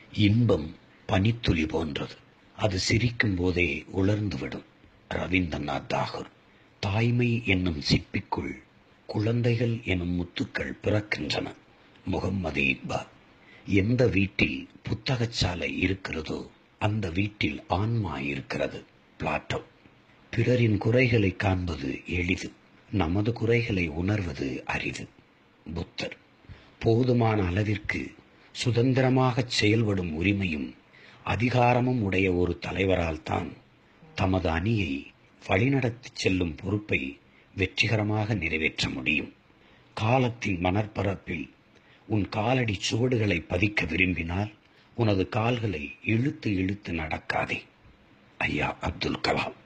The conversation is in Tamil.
இன்பம் பனித்துளி போன்றது அது சிரிக்கும் போதே உலர்ந்துவிடும் ரவீந்திரநாத் தாகூர் தாய்மை என்னும் சிப்பிக்குள் குழந்தைகள் எனும் முத்துக்கள் பிறக்கின்றன முகம்மது இக்பால் எந்த வீட்டில் புத்தகச்சாலை இருக்கிறதோ அந்த வீட்டில் ஆன்மா இருக்கிறது பிளாட்டோ பிறரின் குறைகளை காண்பது எளிது நமது குறைகளை உணர்வது அரிது புத்தர் போதுமான அளவிற்கு சுதந்திரமாக செயல்படும் உரிமையும் அதிகாரமும் உடைய ஒரு தலைவரால் தான் தமது அணியை வழிநடத்தி செல்லும் பொறுப்பை வெற்றிகரமாக நிறைவேற்ற முடியும் காலத்தின் மணற்பரப்பில் உன் காலடி சுவடுகளை பதிக்க விரும்பினால் உனது கால்களை இழுத்து இழுத்து நடக்காதே ஐயா அப்துல் கலாம்